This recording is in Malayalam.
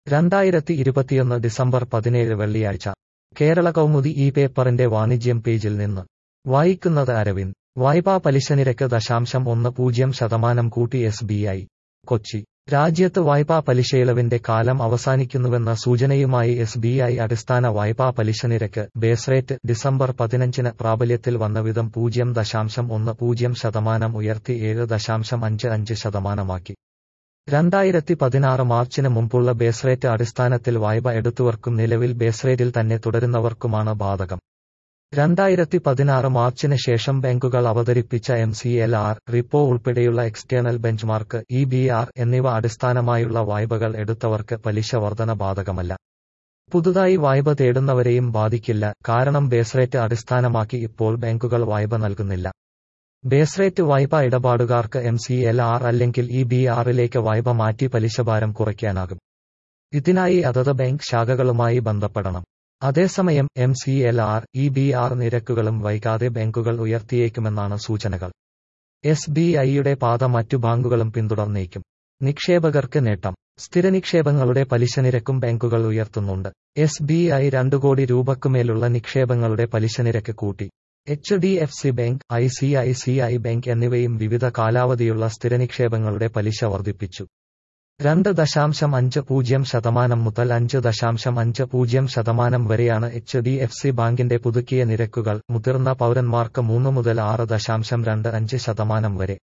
രണ്ടായിരത്തി ഇരുപത്തിയൊന്ന് ഡിസംബർ പതിനേഴ് വെള്ളിയാഴ്ച കേരള കൗമുദി ഈ പേപ്പറിന്റെ വാണിജ്യം പേജിൽ നിന്ന് വായിക്കുന്നത് അരവിന്ദ് വായ്പാ പലിശനിരക്ക് ദശാംശം ഒന്ന് പൂജ്യം ശതമാനം കൂട്ടി എസ് ബി ഐ കൊച്ചി രാജ്യത്ത് വായ്പാ പലിശയിളവിന്റെ കാലം അവസാനിക്കുന്നുവെന്ന സൂചനയുമായി എസ് ബി ഐ അടിസ്ഥാന വായ്പാ പലിശനിരക്ക് ബേസ് റേറ്റ് ഡിസംബർ പതിനഞ്ചിന് പ്രാബല്യത്തിൽ വന്നവിധം പൂജ്യം ദശാംശം ഒന്ന് പൂജ്യം ശതമാനം ഉയർത്തി ഏഴ് ദശാംശം അഞ്ച് അഞ്ച് ശതമാനമാക്കി രണ്ടായിരത്തി പതിനാറ് മാർച്ചിന് മുമ്പുള്ള ബേസ് റേറ്റ് അടിസ്ഥാനത്തിൽ വായ്പ എടുത്തവർക്കും നിലവിൽ ബേസ് റേറ്റിൽ തന്നെ തുടരുന്നവർക്കുമാണ് ബാധകം രണ്ടായിരത്തി പതിനാറ് മാർച്ചിന് ശേഷം ബാങ്കുകൾ അവതരിപ്പിച്ച M C L R repo ഉൾപ്പെടെയുള്ള external benchmark E B R എന്നിവ അടിസ്ഥാനമായുള്ള വായ്പകൾ എടുത്തവർക്ക് പലിശ വർധന ബാധകമല്ല പുതുതായി വായ്പ തേടുന്നവരെയും ബാധിക്കില്ല കാരണം ബേസ് റേറ്റ് അടിസ്ഥാനമാക്കി ഇപ്പോൾ ബാങ്കുകൾ വായ്പ നൽകുന്നില്ല ബേസ് റേറ്റ് വായ്പ ഇടപാടുകാർക്ക് എം സി എൽ ആർ അല്ലെങ്കിൽ ഇ ബി ആറിലേക്ക് വായ്പ മാറ്റി പലിശഭാരം കുറയ്ക്കാനാകും ഇതിനായി അതത് ബാങ്ക് ശാഖകളുമായി ബന്ധപ്പെടണം അതേസമയം M C L R E B R നിരക്കുകളും വൈകാതെ ബാങ്കുകൾ ഉയർത്തിയേക്കുമെന്നാണ് സൂചനകൾ എസ് ബി ഐയുടെ പാത മറ്റു ബാങ്കുകളും പിന്തുടർന്നേക്കും നിക്ഷേപകർക്ക് നേട്ടം സ്ഥിര നിക്ഷേപങ്ങളുടെ പലിശ നിരക്കും ബാങ്കുകൾ ഉയർത്തുന്നുണ്ട് എസ് ബി ഐ രണ്ടു കോടി രൂപക്കുമേലുള്ള നിക്ഷേപങ്ങളുടെ പലിശ നിരക്ക് കൂട്ടി H D F C bank I C I C I bank എന്നിവയും വിവിധ കാലാവധിയുള്ള സ്ഥിര നിക്ഷേപങ്ങളുടെ പലിശ വർദ്ധിപ്പിച്ചു രണ്ട് ദശാംശം അഞ്ച് പൂജ്യം ശതമാനം മുതൽ അഞ്ച് ദശാംശം അഞ്ച് പൂജ്യം ശതമാനം വരെയാണ് എച്ച് ഡി എഫ് സി ബാങ്കിന്റെ പുതുക്കിയ നിരക്കുകൾ മുതിർന്ന പൗരന്മാർക്ക് മൂന്ന് മുതൽ ആറ് ദശാംശം രണ്ട് അഞ്ച് ശതമാനം വരെ